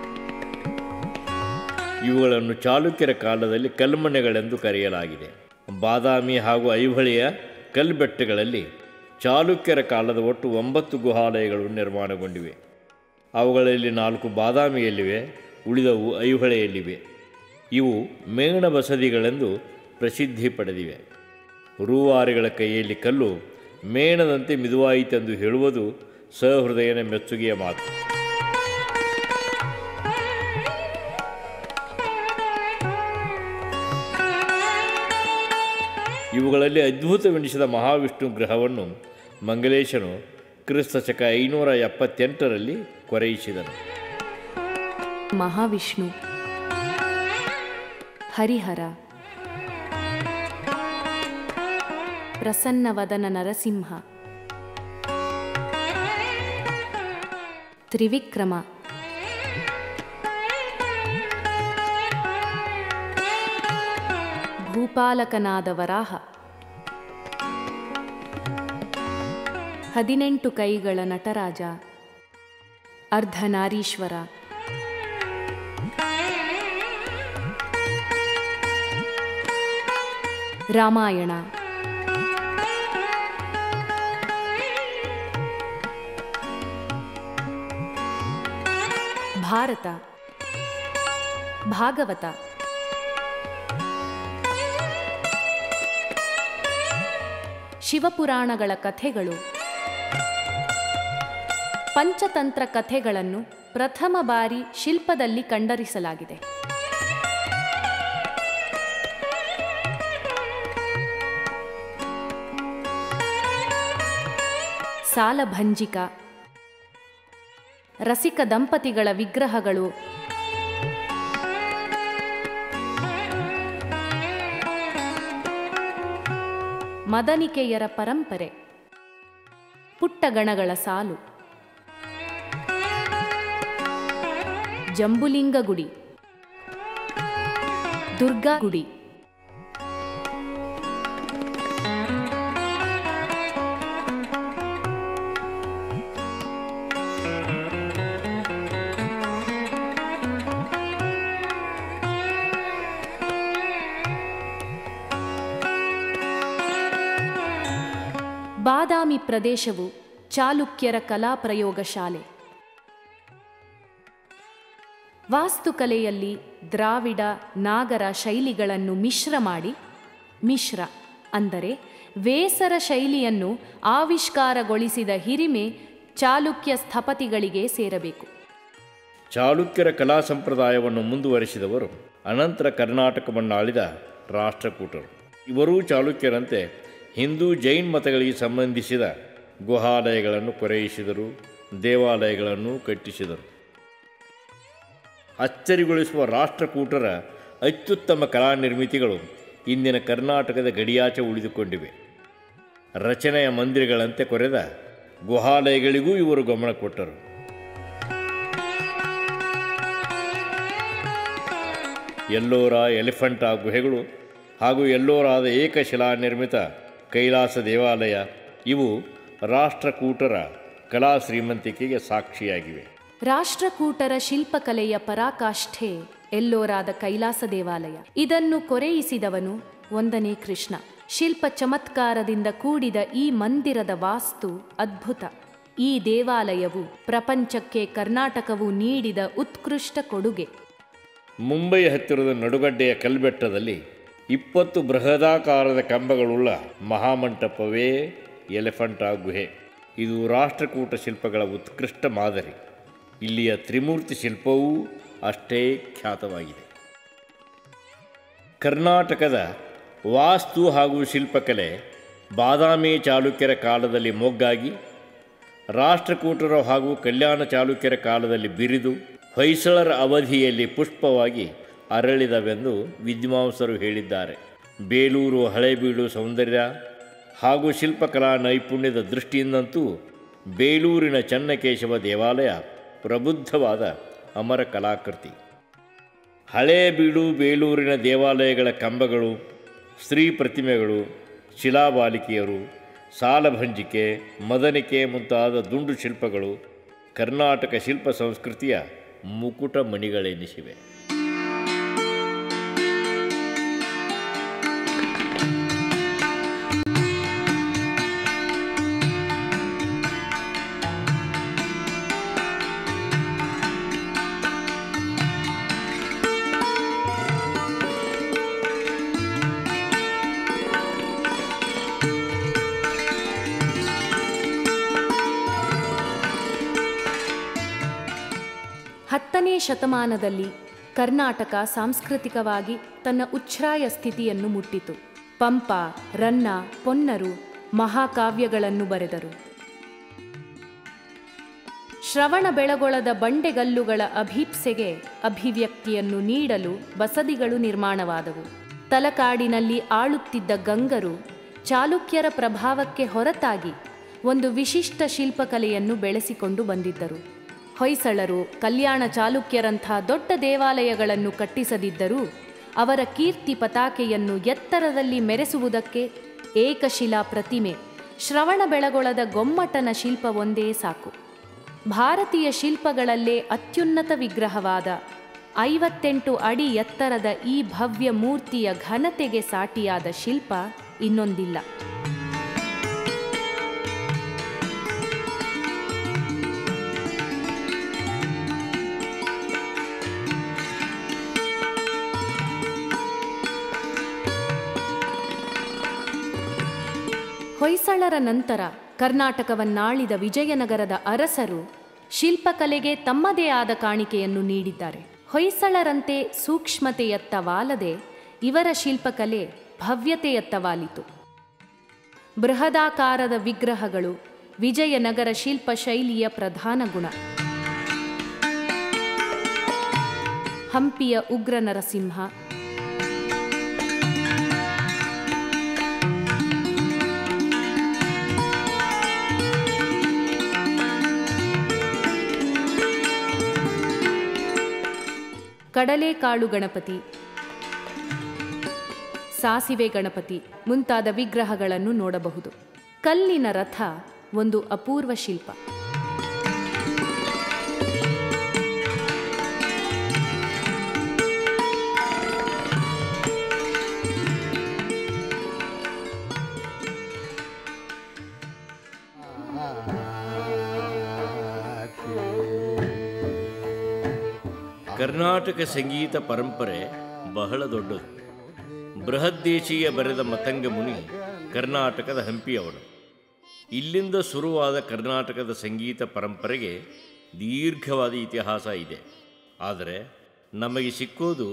ಇವುಗಳನ್ನು ಚಾಲುಕ್ಯರ ಕಾಲದಲ್ಲಿ ಕಲ್ಮನೆಗಳೆಂದು ಕರೆಯಲಾಗಿದೆ ಬಾದಾಮಿ ಹಾಗೂ ಐಹೊಳೆಯ ಕಲ್ಬೆಟ್ಟಗಳಲ್ಲಿ ಚಾಲುಕ್ಯರ ಕಾಲದ ಒಟ್ಟು ಒಂಬತ್ತು ಗುಹಾಲಯಗಳು ನಿರ್ಮಾಣಗೊಂಡಿವೆ ಅವುಗಳಲ್ಲಿ ನಾಲ್ಕು ಬಾದಾಮಿಯಲ್ಲಿವೆ ಉಳಿದವು ಐಹೊಳೆಯಲ್ಲಿವೆ ಇವು ಮೇಣ ಬಸದಿಗಳೆಂದು ಪ್ರಸಿದ್ಧಿ ಪಡೆದಿವೆ ರೂವಾರಿಗಳ ಕೈಯಲ್ಲಿ ಕಲ್ಲು ಮೇಣದಂತೆ ಮಿದುವಾಯಿತೆಂದು ಹೇಳುವುದು ಸಹೃದಯನ ಮೆಚ್ಚುಗೆಯ ಮಾತು ಇವುಗಳಲ್ಲಿ ಅದ್ಭುತವೆನಿಸಿದ ಮಹಾವಿಷ್ಣು ಗ್ರಹವನ್ನು ಮಂಗಲೇಶನು ಕ್ರಿಸ್ತ ಶಕ ಐನೂರ ಎಪ್ಪತ್ತೆಂಟರಲ್ಲಿ ಕೊರೆಯಿಸಿದನು ಮಹಾವಿಷ್ಣು ಹರಿಹರ ಪ್ರಸನ್ನವದನ ನರಸಿಂಹ ತ್ರಿವಿಕ್ರಮ ಭೂಪಾಲಕನಾದ ವರಾಹ ಹದಿನೆಂಟು ಕೈಗಳ ನಟರಾಜ ಅರ್ಧನಾರೀಶ್ವರ ರಾಮಾಯಣ ಭಾರತ ಭಾಗವತ ಶಿವಪುರಾಣಗಳ ಕಥೆಗಳು ಪಂಚತಂತ್ರ ಕಥೆಗಳನ್ನು ಪ್ರಥಮ ಬಾರಿ ಶಿಲ್ಪದಲ್ಲಿ ಕಂಡರಿಸಲಾಗಿದೆ ಸಾಲಭಂಜಿಕ ರಸಿಕ ದಂಪತಿಗಳ ವಿಗ್ರಹಗಳು ಮದನಿಕೆಯರ ಪರಂಪರೆ ಪುಟ್ಟಗಣಗಳ ಸಾಲು ಜಂಬುಲಿಂಗ ಗುಡಿ ದುರ್ಗಾ ಗುಡಿ ಬಾದಾಮಿ ಪ್ರದೇಶವು ಚಾಲುಕ್ಯರ ಕಲಾ ಪ್ರಯೋಗ ಶಾಲೆ ವಾಸ್ತುಕಲೆಯಲ್ಲಿ ದ್ರಾವಿಡ ನಾಗರ ಶೈಲಿಗಳನ್ನು ಮಿಶ್ರ ಮಾಡಿ ಮಿಶ್ರ ಅಂದರೆ ವೇಸರ ಶೈಲಿಯನ್ನು ಆವಿಷ್ಕಾರಗೊಳಿಸಿದ ಹಿರಿಮೆ ಚಾಲುಕ್ಯ ಸ್ಥಪತಿಗಳಿಗೆ ಸೇರಬೇಕು ಚಾಲುಕ್ಯರ ಕಲಾ ಸಂಪ್ರದಾಯವನ್ನು ಮುಂದುವರಿಸಿದವರು ಅನಂತರ ಕರ್ನಾಟಕವನ್ನಾಳಿದ ರಾಷ್ಟ್ರಕೂಟರು ಇವರೂ ಚಾಲುಕ್ಯರಂತೆ ಹಿಂದೂ ಜೈನ್ ಮತಗಳಿಗೆ ಸಂಬಂಧಿಸಿದ ಗುಹಾಲಯಗಳನ್ನು ಕೊರೆಯಿಸಿದರು ದೇವಾಲಯಗಳನ್ನು ಕಟ್ಟಿಸಿದರು ಅಚ್ಚರಿಗೊಳಿಸುವ ರಾಷ್ಟ್ರಕೂಟರ ಅತ್ಯುತ್ತಮ ಕಲಾ ನಿರ್ಮಿತಿಗಳು ಇಂದಿನ ಕರ್ನಾಟಕದ ಗಡಿಯಾಚೆ ಉಳಿದುಕೊಂಡಿವೆ ರಚನೆಯ ಮಂದಿರಗಳಂತೆ ಕೊರೆದ ಗುಹಾಲಯಗಳಿಗೂ ಇವರು ಗಮನ ಕೊಟ್ಟರು ಎಲ್ಲೋರ ಎಲಿಫೆಂಟಾ ಗುಹೆಗಳು ಹಾಗೂ ಎಲ್ಲೋರಾದ ಏಕಶಿಲಾ ನಿರ್ಮಿತ ಕೈಲಾಸ ದೇವಾಲಯ ಇವು ರಾಷ್ಟ್ರಕೂಟರ ಕಲಾ ಶ್ರೀಮಂತಿಕೆಗೆ ಸಾಕ್ಷಿಯಾಗಿವೆ ರಾಷ್ಟ್ರಕೂಟರ ಶಿಲ್ಪಕಲೆಯ ಪರಾಕಾಷ್ಠೆ ಎಲ್ಲೋರಾದ ಕೈಲಾಸ ದೇವಾಲಯ ಇದನ್ನು ಕೊರೆಯಿಸಿದವನು ಒಂದನೇ ಕೃಷ್ಣ ಶಿಲ್ಪ ಚಮತ್ಕಾರದಿಂದ ಕೂಡಿದ ಈ ಮಂದಿರದ ವಾಸ್ತು ಅದ್ಭುತ ಈ ದೇವಾಲಯವು ಪ್ರಪಂಚಕ್ಕೆ ಕರ್ನಾಟಕವು ನೀಡಿದ ಉತ್ಕೃಷ್ಟ ಕೊಡುಗೆ ಮುಂಬೈ ಹತ್ತಿರದ ನಡುಗಡ್ಡೆಯ ಕಲ್ಬೆಟ್ಟದಲ್ಲಿ ಇಪ್ಪತ್ತು ಬೃಹದಾಕಾರದ ಕಂಬಗಳುಳ್ಳ ಮಹಾಮಂಟಪವೇ ಎಲೆಫಂಟಾ ಗುಹೆ ಇದು ರಾಷ್ಟ್ರಕೂಟ ಶಿಲ್ಪಗಳ ಉತ್ಕೃಷ್ಟ ಮಾದರಿ ಇಲ್ಲಿಯ ತ್ರಿಮೂರ್ತಿ ಶಿಲ್ಪವೂ ಅಷ್ಟೇ ಖ್ಯಾತವಾಗಿದೆ ಕರ್ನಾಟಕದ ವಾಸ್ತು ಹಾಗೂ ಶಿಲ್ಪಕಲೆ ಬಾದಾಮಿ ಚಾಲುಕ್ಯರ ಕಾಲದಲ್ಲಿ ಮೊಗ್ಗಾಗಿ ರಾಷ್ಟ್ರಕೂಟರು ಹಾಗೂ ಕಲ್ಯಾಣ ಚಾಲುಕ್ಯರ ಕಾಲದಲ್ಲಿ ಬಿರಿದು ಹೊಯ್ಸಳರ ಅವಧಿಯಲ್ಲಿ ಪುಷ್ಪವಾಗಿ ಅರಳಿದವೆಂದು ವಿದ್ವಾಂಸರು ಹೇಳಿದ್ದಾರೆ ಬೇಲೂರು ಹಳೇಬೀಡು ಸೌಂದರ್ಯ ಹಾಗೂ ಶಿಲ್ಪಕಲಾ ನೈಪುಣ್ಯದ ದೃಷ್ಟಿಯಿಂದಂತೂ ಬೇಲೂರಿನ ಚನ್ನಕೇಶವ ದೇವಾಲಯ ಪ್ರಬುದ್ಧವಾದ ಅಮರ ಕಲಾಕೃತಿ ಹಳೇಬೀಡು ಬೇಲೂರಿನ ದೇವಾಲಯಗಳ ಕಂಬಗಳು ಸ್ತ್ರೀ ಪ್ರತಿಮೆಗಳು ಶಿಲಾಬಾಲಿಕೆಯರು ಸಾಲಭಂಜಿಕೆ ಮದನಿಕೆ ಮುಂತಾದ ದುಂಡು ಶಿಲ್ಪಗಳು ಕರ್ನಾಟಕ ಶಿಲ್ಪ ಸಂಸ್ಕೃತಿಯ ಮುಕುಟ ಮಣಿಗಳೆನಿಸಿವೆ ಹತ್ತನೇ ಶತಮಾನದಲ್ಲಿ ಕರ್ನಾಟಕ ಸಾಂಸ್ಕೃತಿಕವಾಗಿ ತನ್ನ ಉಚ್ಛ್ರಾಯ ಸ್ಥಿತಿಯನ್ನು ಮುಟ್ಟಿತು ಪಂಪ ರನ್ನ ಪೊನ್ನರು ಮಹಾಕಾವ್ಯಗಳನ್ನು ಬರೆದರು ಶ್ರವಣ ಬೆಳಗೊಳದ ಬಂಡೆಗಲ್ಲುಗಳ ಅಭೀಪ್ಸೆಗೆ ಅಭಿವ್ಯಕ್ತಿಯನ್ನು ನೀಡಲು ಬಸದಿಗಳು ನಿರ್ಮಾಣವಾದವು ತಲಕಾಡಿನಲ್ಲಿ ಆಳುತ್ತಿದ್ದ ಗಂಗರು ಚಾಲುಕ್ಯರ ಪ್ರಭಾವಕ್ಕೆ ಹೊರತಾಗಿ ಒಂದು ವಿಶಿಷ್ಟ ಶಿಲ್ಪಕಲೆಯನ್ನು ಬೆಳೆಸಿಕೊಂಡು ಬಂದಿದ್ದರು ಹೊಯ್ಸಳರು ಕಲ್ಯಾಣ ಚಾಲುಕ್ಯರಂಥ ದೊಡ್ಡ ದೇವಾಲಯಗಳನ್ನು ಕಟ್ಟಿಸದಿದ್ದರೂ ಅವರ ಕೀರ್ತಿ ಪತಾಕೆಯನ್ನು ಎತ್ತರದಲ್ಲಿ ಮೆರೆಸುವುದಕ್ಕೆ ಏಕಶಿಲಾ ಪ್ರತಿಮೆ ಶ್ರವಣ ಬೆಳಗೊಳದ ಗೊಮ್ಮಟನ ಶಿಲ್ಪವೊಂದೇ ಸಾಕು ಭಾರತೀಯ ಶಿಲ್ಪಗಳಲ್ಲೇ ಅತ್ಯುನ್ನತ ವಿಗ್ರಹವಾದ ಐವತ್ತೆಂಟು ಅಡಿ ಎತ್ತರದ ಈ ಭವ್ಯ ಮೂರ್ತಿಯ ಘನತೆಗೆ ಸಾಟಿಯಾದ ಶಿಲ್ಪ ಇನ್ನೊಂದಿಲ್ಲ ಹೊಯ್ಸಳರ ನಂತರ ಕರ್ನಾಟಕವನ್ನಾಳಿದ ವಿಜಯನಗರದ ಅರಸರು ಶಿಲ್ಪಕಲೆಗೆ ತಮ್ಮದೇ ಆದ ಕಾಣಿಕೆಯನ್ನು ನೀಡಿದ್ದಾರೆ ಹೊಯ್ಸಳರಂತೆ ಸೂಕ್ಷ್ಮತೆಯತ್ತ ವಾಲದೆ ಇವರ ಶಿಲ್ಪಕಲೆ ಭವ್ಯತೆಯತ್ತ ವಾಲಿತು ಬೃಹದಾಕಾರದ ವಿಗ್ರಹಗಳು ವಿಜಯನಗರ ಶಿಲ್ಪ ಶೈಲಿಯ ಪ್ರಧಾನ ಗುಣ ಹಂಪಿಯ ಉಗ್ರ ನರಸಿಂಹ ಕಡಲೆಕಾಳು ಗಣಪತಿ ಸಾಸಿವೆ ಗಣಪತಿ ಮುಂತಾದ ವಿಗ್ರಹಗಳನ್ನು ನೋಡಬಹುದು ಕಲ್ಲಿನ ರಥ ಒಂದು ಅಪೂರ್ವ ಶಿಲ್ಪ ಕರ್ನಾಟಕ ಸಂಗೀತ ಪರಂಪರೆ ಬಹಳ ದೊಡ್ಡದು ಬೃಹದ್ದೇಶೀಯ ಬರೆದ ಮತಂಗ ಮುನಿ ಕರ್ನಾಟಕದ ಹಂಪಿಯವನು ಇಲ್ಲಿಂದ ಶುರುವಾದ ಕರ್ನಾಟಕದ ಸಂಗೀತ ಪರಂಪರೆಗೆ ದೀರ್ಘವಾದ ಇತಿಹಾಸ ಇದೆ ಆದರೆ ನಮಗೆ ಸಿಕ್ಕೋದು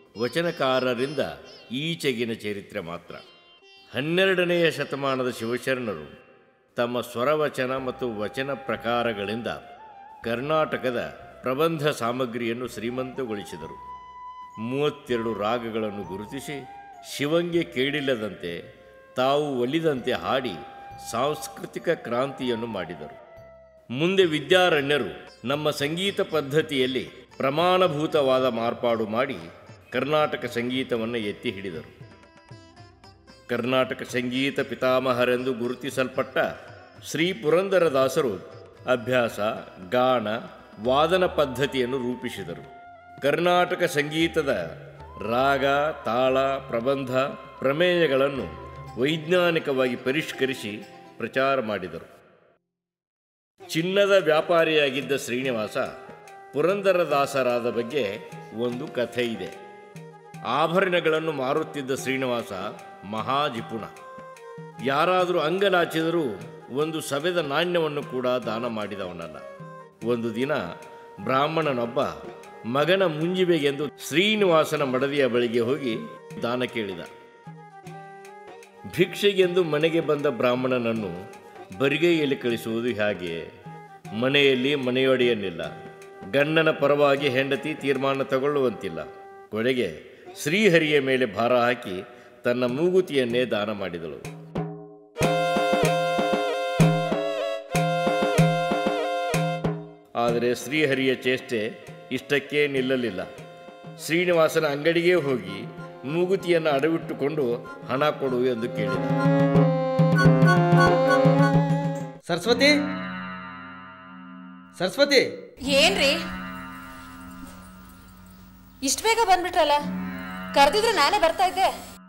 ವಚನಕಾರರಿಂದ ಈಚೆಗಿನ ಚರಿತ್ರೆ ಮಾತ್ರ ಹನ್ನೆರಡನೆಯ ಶತಮಾನದ ಶಿವಶರಣರು ತಮ್ಮ ಸ್ವರವಚನ ಮತ್ತು ವಚನ ಪ್ರಕಾರಗಳಿಂದ ಕರ್ನಾಟಕದ ಪ್ರಬಂಧ ಸಾಮಗ್ರಿಯನ್ನು ಶ್ರೀಮಂತಗೊಳಿಸಿದರು ಮೂವತ್ತೆರಡು ರಾಗಗಳನ್ನು ಗುರುತಿಸಿ ಶಿವಂಗೆ ಕೇಳಿಲ್ಲದಂತೆ ತಾವು ಒಲಿದಂತೆ ಹಾಡಿ ಸಾಂಸ್ಕೃತಿಕ ಕ್ರಾಂತಿಯನ್ನು ಮಾಡಿದರು ಮುಂದೆ ವಿದ್ಯಾರಣ್ಯರು ನಮ್ಮ ಸಂಗೀತ ಪದ್ಧತಿಯಲ್ಲಿ ಪ್ರಮಾಣಭೂತವಾದ ಮಾರ್ಪಾಡು ಮಾಡಿ ಕರ್ನಾಟಕ ಸಂಗೀತವನ್ನು ಎತ್ತಿ ಹಿಡಿದರು ಕರ್ನಾಟಕ ಸಂಗೀತ ಪಿತಾಮಹರೆಂದು ಗುರುತಿಸಲ್ಪಟ್ಟ ಶ್ರೀ ಪುರಂದರದಾಸರು ಅಭ್ಯಾಸ ಗಾನ ವಾದನ ಪದ್ಧತಿಯನ್ನು ರೂಪಿಸಿದರು ಕರ್ನಾಟಕ ಸಂಗೀತದ ರಾಗ ತಾಳ ಪ್ರಬಂಧ ಪ್ರಮೇಯಗಳನ್ನು ವೈಜ್ಞಾನಿಕವಾಗಿ ಪರಿಷ್ಕರಿಸಿ ಪ್ರಚಾರ ಮಾಡಿದರು ಚಿನ್ನದ ವ್ಯಾಪಾರಿಯಾಗಿದ್ದ ಶ್ರೀನಿವಾಸ ಪುರಂದರದಾಸರಾದ ಬಗ್ಗೆ ಒಂದು ಕಥೆ ಇದೆ ಆಭರಣಗಳನ್ನು ಮಾರುತ್ತಿದ್ದ ಶ್ರೀನಿವಾಸ ಮಹಾಜಿಪುಣ ಯಾರಾದರೂ ಅಂಗಲಾಚಿದರೂ ಒಂದು ಸವೆದ ನಾಣ್ಯವನ್ನು ಕೂಡ ದಾನ ಮಾಡಿದವನಲ್ಲ ಒಂದು ದಿನ ಬ್ರಾಹ್ಮಣನೊಬ್ಬ ಮಗನ ಮುಂಜಿವೆಗೆಂದು ಶ್ರೀನಿವಾಸನ ಮಡದಿಯ ಬಳಿಗೆ ಹೋಗಿ ದಾನ ಕೇಳಿದ ಭಿಕ್ಷೆಗೆಂದು ಮನೆಗೆ ಬಂದ ಬ್ರಾಹ್ಮಣನನ್ನು ಬರಿಗೈಯಲ್ಲಿ ಕಳಿಸುವುದು ಹೇಗೆ ಮನೆಯಲ್ಲಿ ಮನೆಯೊಡೆಯನ್ನಿಲ್ಲ ಗಂಡನ ಪರವಾಗಿ ಹೆಂಡತಿ ತೀರ್ಮಾನ ತಗೊಳ್ಳುವಂತಿಲ್ಲ ಕೊನೆಗೆ ಶ್ರೀಹರಿಯ ಮೇಲೆ ಭಾರ ಹಾಕಿ ತನ್ನ ಮೂಗುತಿಯನ್ನೇ ದಾನ ಮಾಡಿದಳು ಆದರೆ ಶ್ರೀಹರಿಯ ಚೇಷ್ಟೆ ಇಷ್ಟಕ್ಕೆ ನಿಲ್ಲಲಿಲ್ಲ ಶ್ರೀನಿವಾಸನ ಅಂಗಡಿಗೆ ಹೋಗಿ ಮೂಗುತಿಯನ್ನು ಅಡವಿಟ್ಟುಕೊಂಡು ಹಣ ಕೊಡು ಎಂದು ಕೇಳಿದ ಸರಸ್ವತಿ ಸರಸ್ವತಿ ಏನ್ರಿ ಇಷ್ಟು ಬೇಗ ಬಂದ್ಬಿಟ್ರಲ್ಲ ಕರೆದಿದ್ರೆ ನಾನೇ ಬರ್ತಾ ಇದ್ದೆ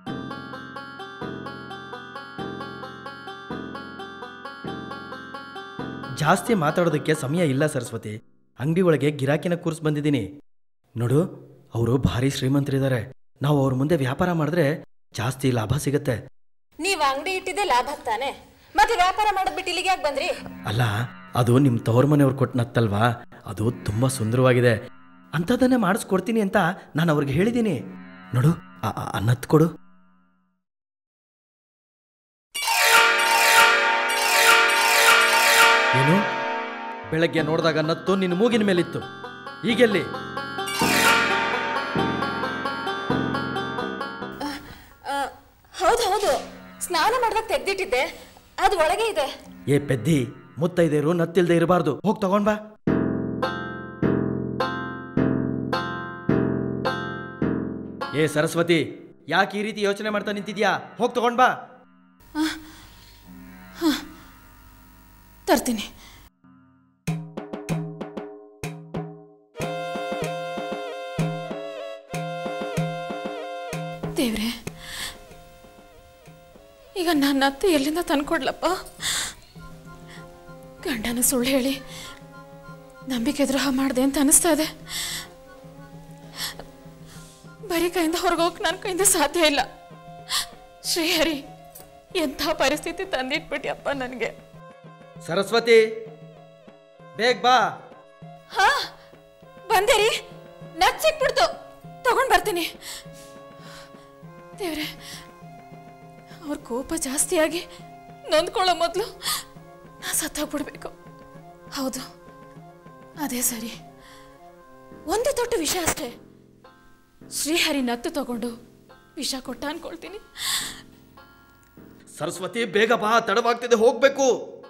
ಜಾಸ್ತಿ ಮಾತಾಡೋದಕ್ಕೆ ಸಮಯ ಇಲ್ಲ ಸರಸ್ವತಿ ಅಂಗಡಿ ಒಳಗೆ ಗಿರಾಕಿನ ಕೂರ್ಸ್ ಬಂದಿದ್ದೀನಿ ನೋಡು ಅವರು ಭಾರಿ ಶ್ರೀಮಂತರಿದ್ದಾರೆ ನಾವು ಅವ್ರ ಮುಂದೆ ವ್ಯಾಪಾರ ಮಾಡಿದ್ರೆ ಜಾಸ್ತಿ ಲಾಭ ಸಿಗತ್ತೆ ನೀವ್ ಅಂಗಡಿ ಇಟ್ಟಿದ್ದೆ ಲಾಭ ತಾನೆ ಮತ್ತೆ ವ್ಯಾಪಾರ ಮಾಡೋದ್ ಬಿಟ್ಟು ಇಲ್ಲಿಗೆ ಯಾಕೆ ಬಂದ್ರಿ ಅಲ್ಲ ಅದು ನಿಮ್ಮ ತವ್ರ ಮನೆಯವ್ರು ಕೊಟ್ಟು ನತ್ತಲ್ವಾ ಅದು ತುಂಬ ಸುಂದರವಾಗಿದೆ ಅಂಥದ್ದನ್ನೇ ಮಾಡಿಸ್ಕೊಡ್ತೀನಿ ಅಂತ ನಾನು ಅವ್ರಿಗೆ ಹೇಳಿದ್ದೀನಿ ನೋಡು ಆ- ಆ- ಆ ನತ್ತು ಕೊಡು ಏನು ಬೆಳಗ್ಗೆ ನೋಡಿದಾಗ ನತ್ತು ನಿನ್ನ ಮೂಗಿನ ಮೇಲಿತ್ತು ಈಗೆಲ್ಲಿ ಹೌದು ಹೌದು ಸ್ನಾನ ಮಾಡ್ದಾಗ ತೆಗ್ದಿಟ್ಟಿದ್ದೆ ಅದು ಒಳಗೆ ಇದೆ ಏ ಪೆದ್ದಿ ಮುತ್ತೈದೇರು ನತ್ತಿಲ್ದೆ ಇರಬಾರ್ದು ಹೋಗಿ ತಗೊಂಡ್ ಬಾ ಏ ಸರಸ್ವತಿ ಯಾಕೆ ಈ ರೀತಿ ಯೋಚನೆ ಮಾಡ್ತಾ ನಿಂತಿದ್ಯಾ ಹೋಗಿ ತಗೊಂಡ್ ಬಾ ತರ್ತೀನಿ ದೇವ್ರೆ ಈಗ ನನ್ನ ಅತ್ತೆ ಎಲ್ಲಿಂದ ತಂದ್ಕೊಡ್ಲಪ್ಪ ಗಂಡನ ಸುಳ್ಳು ಹೇಳಿ ನಂಬಿಕೆ ದ್ರೋಹ ಮಾಡಿದೆ ಅಂತ ಅನಿಸ್ತಾ ಇದೆ ಬರೀ ಕೈಯಿಂದ ಹೊರಗೋಗಕ್ಕೆ ನನ್ನ ಕೈಯಿಂದ ಸಾಧ್ಯ ಇಲ್ಲ ಶ್ರೀಹರಿ ಎಂಥ ಪರಿಸ್ಥಿತಿ ತಂದಿಟ್ಬಿಟ್ಯಪ್ಪ ನನಗೆ ಸರಸ್ವತಿ ಬೇಗ ಬಾ ಹಾ ಬಂದೆ ರೀ ನತ್ ಸಿಕ್ಬಿಡ್ತು ತಗೊಂಡ್ ಬರ್ತೀನಿ ದೇವ್ರೆ ಅವ್ರ ಕೋಪ ಜಾಸ್ತಿಯಾಗಿ ನೊಂದ್ಕೊಳ್ಳೋ ಮೊದಲು ನಾ ಸತ್ತೋಗ್ಬಿಡ್ಬೇಕು ಹೌದು ಅದೇ ಸರಿ ಒಂದು ದೊಡ್ಡ ವಿಷಯ ಅಷ್ಟೇ ಶ್ರೀಹರಿ ನತ್ತು ತಗೊಂಡು ವಿಷ ಕೊಟ್ಟ ಅನ್ಕೊಳ್ತೀನಿ ಸರಸ್ವತಿ ಬೇಗ ಬಾ ತಡವಾಗ್ತಿದೆ ಹೋಗ್ಬೇಕು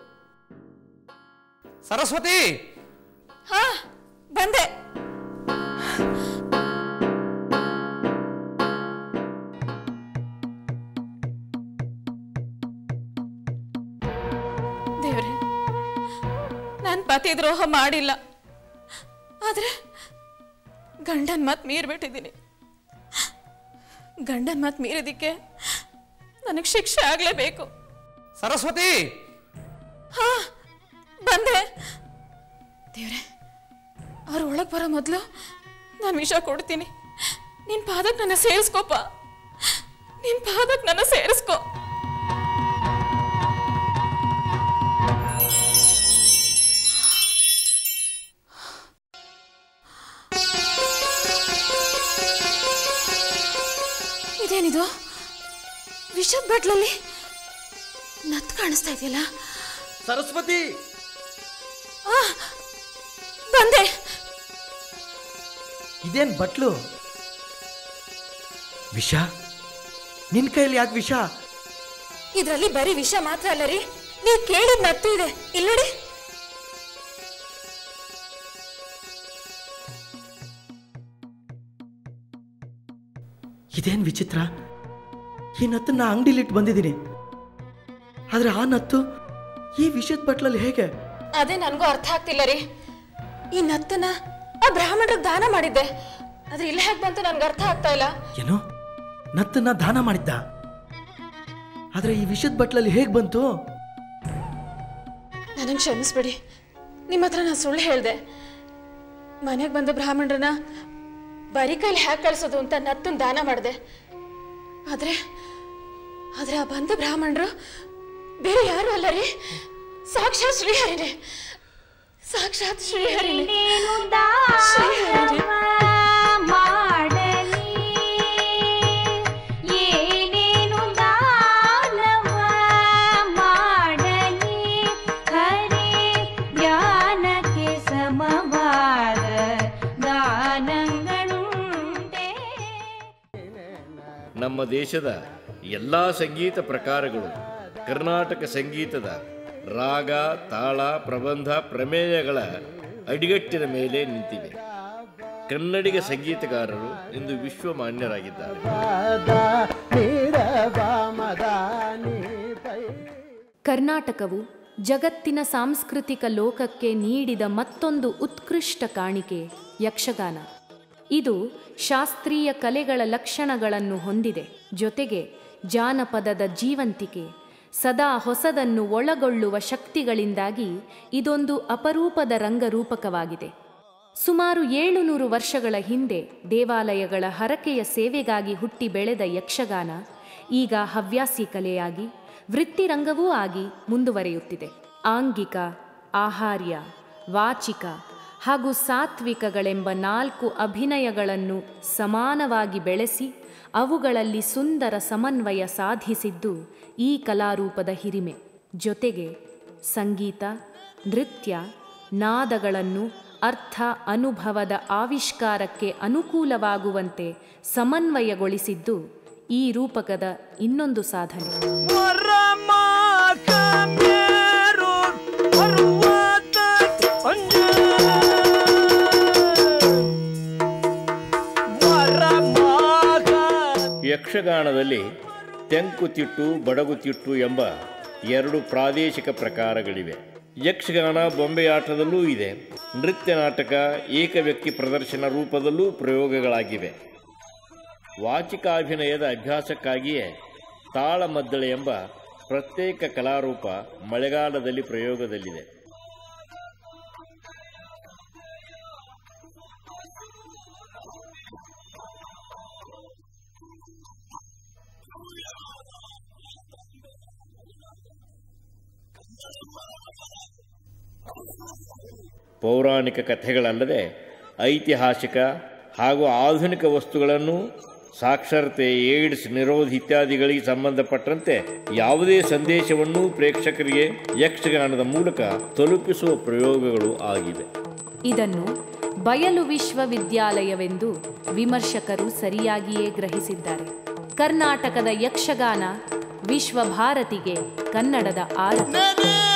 ಸರಸ್ವತಿ ಹಾ ಬಂದೆ ದೇವ್ರೆ ನಾನು ಪತಿ ದ್ರೋಹ ಮಾಡಿಲ್ಲ ಆದ್ರೆ ಗಂಡನ್ ಮಾತು ಮೀರ್ಬಿಟ್ಟಿದ್ದೀನಿ ಗಂಡನ್ ಮಾತು ಮೀರಿದಕ್ಕೆ ನನಗೆ ಶಿಕ್ಷೆ ಆಗಲೇಬೇಕು ಸರಸ್ವತಿ ಹಾ ಬಂದೆ ದೇವ್ರೆ ಅವ್ರು ಒಳಗೆ ಬರೋ ಮೊದಲು ನಾನು ವಿಷ ಕೊಡ್ತೀನಿ ನಿನ್ನ ಪಾದಕ್ಕೆ ನನ್ನ ಸೇರಿಸ್ಕೋಪ ನಿನ್ನ ಪಾದಕ್ಕೆ ನನ್ನ ಸೇರಿಸ್ಕೋ ವಿಷದ ಬಾಟ್ಲಲ್ಲಿ ನತ್ ಕಾಣಿಸ್ತಾ ಇದೆಯಲ್ಲ ಸರಸ್ವತಿ ಆ, ಬಂದೆ ಇದೇನ್ ಬಟ್ಲು ವಿಷ ನಿನ್ ಕೈಯಲ್ಲಿ ಯಾಕೆ ವಿಷ ಇದ್ರಲ್ಲಿ ಬರೀ ವಿಷ ಮಾತ್ರ ಅಲ್ಲ ರೀ ನೀವು ಕೇಳಿದ ನತ್ತು ಇದೆ ಇಲ್ಲಿ ನೋಡಿ ಇದೇನ್ ವಿಚಿತ್ರ ಈ ನತ್ತನ್ನ ಅಂಗಡಿಲಿಟ್ಟು ಬಂದಿದ್ದೀನಿ ಆದ್ರೆ ಆ ನತ್ತು ಈ ವಿಷದ ಬಟ್ಲಲ್ಲಿ ಹೇಗೆ ಅದೇ ನನಗೂ ಅರ್ಥ ಆಗ್ತಿಲ್ಲ ರೀ ಈ ನತ್ತನ್ನ ಆ ಬ್ರಾಹ್ಮಣರಿಗೆ ದಾನ ಮಾಡಿದ್ದೆ ಆದ್ರೆ ಇಲ್ಲಿ ಹೇಗೆ ಬಂತು ನನ್ಗೆ ಅರ್ಥ ಆಗ್ತಾ ಇಲ್ಲ ಏನು ನತ್ತನ್ನ ದಾನ ಮಾಡಿದ್ದ ಆದ್ರೆ ಈ ವಿಷದ ಬಟ್ಲಲ್ಲಿ ಹೇಗೆ ಬಂತು ನನಗೆ ಕ್ಷಮಿಸ್ಬಿಡಿ ನಿಮ್ಮ ಹತ್ರ ನಾನು ಸುಳ್ಳು ಹೇಳಿದೆ ಮನೆಗೆ ಬಂದ ಬ್ರಾಹ್ಮಣರನ್ನ ಬರೀ ಕೈಲಿ ಹ್ಯಾಕ್ ಕಳ್ಸೋದು ಅಂತ ನತ್ತನ್ ದಾನ ಮಾಡಿದೆ ಆದ್ರೆ ಆದ್ರೆ ಆ ಬಂದ ಬ್ರಾಹ್ಮಣರು ಬೇರೆ ಯಾರು ಅಲ್ಲ ರೀ ಸಾಕ್ಷಾತ್ ಶ್ರೀಹರಿನೇ ಸಾಕ್ಷಾತ್ ಶ್ರೀಹರಿನೇ ಶ್ರೀಹರಿನೇ ಮಾಡಲಿ ಏನೇನು ದಾನವ ಮಾಡಲಿ ಹರಿ ಜ್ಞಾನಕ್ಕೆ ಸಮವಾದ ದಾನಗಳುಂಟೆ ನಮ್ಮ ದೇಶದ ಎಲ್ಲ ಸಂಗೀತ ಪ್ರಕಾರಗಳು ಕರ್ನಾಟಕ ಸಂಗೀತದ ರಾಗ ತಾಳ ಪ್ರಬಂಧ ಪ್ರಮೇಯಗಳ ಅಡಿಗಟ್ಟಿನ ಮೇಲೆ ನಿಂತಿವೆ ಕನ್ನಡಿಗ ಸಂಗೀತಗಾರರು ಇಂದು ವಿಶ್ವಮಾನ್ಯರಾಗಿದ್ದಾರೆ ಕರ್ನಾಟಕವು ಜಗತ್ತಿನ ಸಾಂಸ್ಕೃತಿಕ ಲೋಕಕ್ಕೆ ನೀಡಿದ ಮತ್ತೊಂದು ಉತ್ಕೃಷ್ಟ ಕಾಣಿಕೆ ಯಕ್ಷಗಾನ ಇದು ಶಾಸ್ತ್ರೀಯ ಕಲೆಗಳ ಲಕ್ಷಣಗಳನ್ನು ಹೊಂದಿದೆ ಜೊತೆಗೆ ಜಾನಪದದ ಜೀವಂತಿಕೆ ಸದಾ ಹೊಸದನ್ನು ಒಳಗೊಳ್ಳುವ ಶಕ್ತಿಗಳಿಂದಾಗಿ ಇದೊಂದು ಅಪರೂಪದ ರಂಗರೂಪಕವಾಗಿದೆ ಸುಮಾರು ಏಳುನೂರು ವರ್ಷಗಳ ಹಿಂದೆ ದೇವಾಲಯಗಳ ಹರಕೆಯ ಸೇವೆಗಾಗಿ ಹುಟ್ಟಿ ಬೆಳೆದ ಯಕ್ಷಗಾನ ಈಗ ಹವ್ಯಾಸಿ ಕಲೆಯಾಗಿ ವೃತ್ತಿರಂಗವೂ ಆಗಿ ಮುಂದುವರಿಯುತ್ತಿದೆ ಆಂಗಿಕ ಆಹಾರ್ಯ ವಾಚಿಕ ಹಾಗೂ ಸಾತ್ವಿಕಗಳೆಂಬ ನಾಲ್ಕು ಅಭಿನಯಗಳನ್ನು ಸಮಾನವಾಗಿ ಬೆಳೆಸಿ ಅವುಗಳಲ್ಲಿ ಸುಂದರ ಸಮನ್ವಯ ಸಾಧಿಸಿದ್ದು ಈ ಕಲಾರೂಪದ ಹಿರಿಮೆ ಜೊತೆಗೆ ಸಂಗೀತ ನೃತ್ಯ ನಾದಗಳನ್ನು ಅರ್ಥ ಅನುಭವದ ಆವಿಷ್ಕಾರಕ್ಕೆ ಅನುಕೂಲವಾಗುವಂತೆ ಸಮನ್ವಯಗೊಳಿಸಿದ್ದು ಈ ರೂಪಕದ ಇನ್ನೊಂದು ಸಾಧನೆ ಯಕ್ಷಗಾನದಲ್ಲಿ ತೆಂಕುತಿಟ್ಟು ಬಡಗುತಿಟ್ಟು ಎಂಬ ಎರಡು ಪ್ರಾದೇಶಿಕ ಪ್ರಕಾರಗಳಿವೆ ಯಕ್ಷಗಾನ ಬೊಂಬೆಯಾಟದಲ್ಲೂ ಇದೆ ನೃತ್ಯ ನಾಟಕ ಏಕವ್ಯಕ್ತಿ ಪ್ರದರ್ಶನ ರೂಪದಲ್ಲೂ ಪ್ರಯೋಗಗಳಾಗಿವೆ ವಾಚಿಕಾಭಿನಯದ ಅಭ್ಯಾಸಕ್ಕಾಗಿಯೇ ತಾಳಮದ್ದಳೆ ಎಂಬ ಪ್ರತ್ಯೇಕ ಕಲಾರೂಪ ಮಳೆಗಾಲದಲ್ಲಿ ಪ್ರಯೋಗದಲ್ಲಿದೆ ಪೌರಾಣಿಕ ಕಥೆಗಳಲ್ಲದೆ ಐತಿಹಾಸಿಕ ಹಾಗೂ ಆಧುನಿಕ ವಸ್ತುಗಳನ್ನು ಸಾಕ್ಷರತೆ ಏಡ್ಸ್ ನಿರೋಧ ಇತ್ಯಾದಿಗಳಿಗೆ ಸಂಬಂಧಪಟ್ಟಂತೆ ಯಾವುದೇ ಸಂದೇಶವನ್ನು ಪ್ರೇಕ್ಷಕರಿಗೆ ಯಕ್ಷಗಾನದ ಮೂಲಕ ತಲುಪಿಸುವ ಪ್ರಯೋಗಗಳು ಆಗಿವೆ ಇದನ್ನು ಬಯಲು ವಿಶ್ವವಿದ್ಯಾಲಯವೆಂದು ವಿಮರ್ಶಕರು ಸರಿಯಾಗಿಯೇ ಗ್ರಹಿಸಿದ್ದಾರೆ ಕರ್ನಾಟಕದ ಯಕ್ಷಗಾನ ವಿಶ್ವಭಾರತಿಗೆ ಕನ್ನಡದ ಆರತಿ